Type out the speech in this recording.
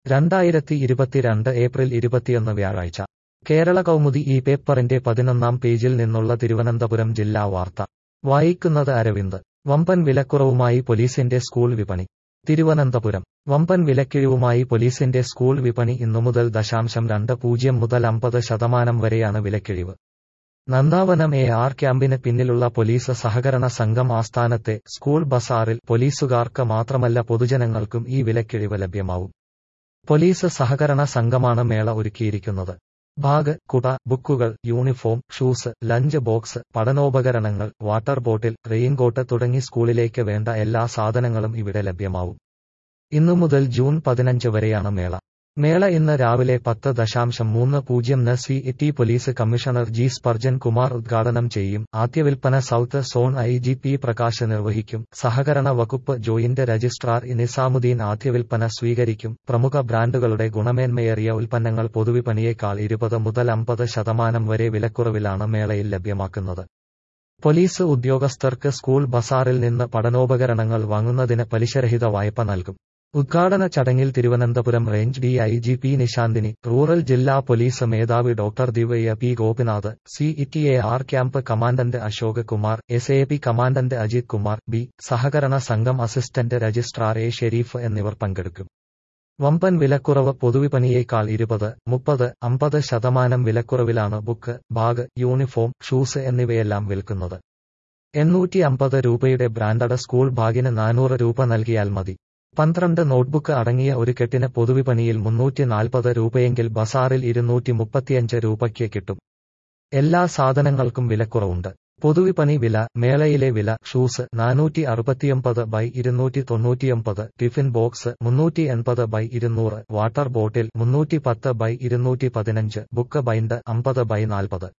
രണ്ടായിരത്തി ഇരുപത്തിരണ്ട് ഏപ്രിൽ ഇരുപത്തിയൊന്ന് വ്യാഴാഴ്ച കേരള കൗമുദി ഈ പേപ്പറിന്റെ പതിനൊന്നാം പേജിൽ നിന്നുള്ള തിരുവനന്തപുരം ജില്ലാ വാർത്ത വായിക്കുന്നത് അരവിന്ദ് വമ്പൻ വിലക്കുറവുമായി പോലീസിന്റെ സ്കൂൾ വിപണി തിരുവനന്തപുരം വമ്പൻ വിലക്കിഴിവുമായി പോലീസിന്റെ സ്കൂൾ വിപണി ഇന്നുമുതൽ ദശാംശം രണ്ട് പൂജ്യം മുതൽ അമ്പത് ശതമാനം വരെയാണ് വിലക്കിഴിവ് നന്ദാവനം എ ആർ ക്യാമ്പിന് പിന്നിലുള്ള പോലീസ് സഹകരണ സംഘം ആസ്ഥാനത്തെ സ്കൂൾ ബസാറിൽ പോലീസുകാർക്ക് മാത്രമല്ല പൊതുജനങ്ങൾക്കും ഈ വിലക്കിഴിവ് ലഭ്യമാവും പോലീസ് സഹകരണ സംഘമാണ് മേള ഒരുക്കിയിരിക്കുന്നത് ബാഗ് കുട ബുക്കുകൾ യൂണിഫോം ഷൂസ് ലഞ്ച് ബോക്സ് പഠനോപകരണങ്ങൾ വാട്ടർ ബോട്ടിൽ റെയിൻകോട്ട് തുടങ്ങി സ്കൂളിലേക്ക് വേണ്ട എല്ലാ സാധനങ്ങളും ഇവിടെ ലഭ്യമാവും ഇന്നു മുതൽ ജൂൺ പതിനഞ്ച് വരെയാണ് മേള മേള ഇന്ന് രാവിലെ പത്ത് ദശാംശം മൂന്ന് പൂജ്യംന് city police commissioner G Sparjan Kumar ഉദ്ഘാടനം ചെയ്യും ആദ്യവിൽപ്പന south zone I G P Prakash നിർവഹിക്കും സഹകരണ വകുപ്പ് ജോയിന്റ് രജിസ്ട്രാർ നിസാമുദ്ദീൻ ആദ്യവിൽപ്പന സ്വീകരിക്കും പ്രമുഖ ബ്രാൻഡുകളുടെ ഗുണമേന്മയേറിയ ഉൽപ്പന്നങ്ങൾ പൊതുവിപണിയേക്കാൾ ഇരുപത് മുതൽ അമ്പത് ശതമാനം വരെ വിലക്കുറവിലാണ് മേളയിൽ ലഭ്യമാക്കുന്നത് പോലീസ് ഉദ്യോഗസ്ഥർക്ക് സ്കൂൾ ബസാറിൽ നിന്ന് പഠനോപകരണങ്ങൾ വാങ്ങുന്നതിന് പലിശരഹിത വായ്പ നൽകും ഉദ്ഘാടന ചടങ്ങിൽ Thiruvananthapuram range D I G P Nishanthini rural ജില്ലാ പോലീസ് മേധാവി doctor Divya P Gopinath C E A R camp commandant Ashok Kumar S A P commandant Ajith Kumar B സഹകരണ സംഘം അസിസ്റ്റന്റ് രജിസ്ട്രാർ എ ഷെരീഫ് എന്നിവർ പങ്കെടുക്കും വമ്പൻ വിലക്കുറവ് പൊതുവിപണിയേക്കാൾ ഇരുപത് മുപ്പത് അമ്പത് ശതമാനം വിലക്കുറവിലാണ് ബുക്ക് ബാഗ് യൂണിഫോം ഷൂസ് എന്നിവയെല്ലാം വിൽക്കുന്നത് എണ്ണൂറ്റി അമ്പത് രൂപയുടെ ബ്രാൻഡഡ് സ്കൂൾ ബാഗിന് നാനൂറ് രൂപ നൽകിയാൽ മതി പന്ത്രണ്ട് നോട്ട്ബുക്ക് അടങ്ങിയ ഒരു കെട്ടിന് പൊതുവിപണിയിൽ മുന്നൂറ്റി നാൽപ്പത് രൂപയെങ്കിൽ ബസാറിൽ ഇരുന്നൂറ്റി മുപ്പത്തിയഞ്ച് രൂപയ്ക്ക് കിട്ടും എല്ലാ സാധനങ്ങൾക്കും വിലക്കുറവുണ്ട് പൊതുവിപണി വില മേളയിലെ വില ഷൂസ് നാനൂറ്റി അറുപത്തിയൊമ്പത് ബൈ ഇരുന്നൂറ്റി തൊണ്ണൂറ്റിയൊമ്പത് ടിഫിൻ ബോക്സ് മുന്നൂറ്റി എൺപത് ബൈ ഇരുന്നൂറ് വാട്ടർ ബോട്ടിൽ മുന്നൂറ്റി പത്ത് ബൈ ഇരുന്നൂറ്റി പതിനഞ്ച് ബുക്ക് ബൈൻഡ് അമ്പത് ബൈ നാൽപ്പത്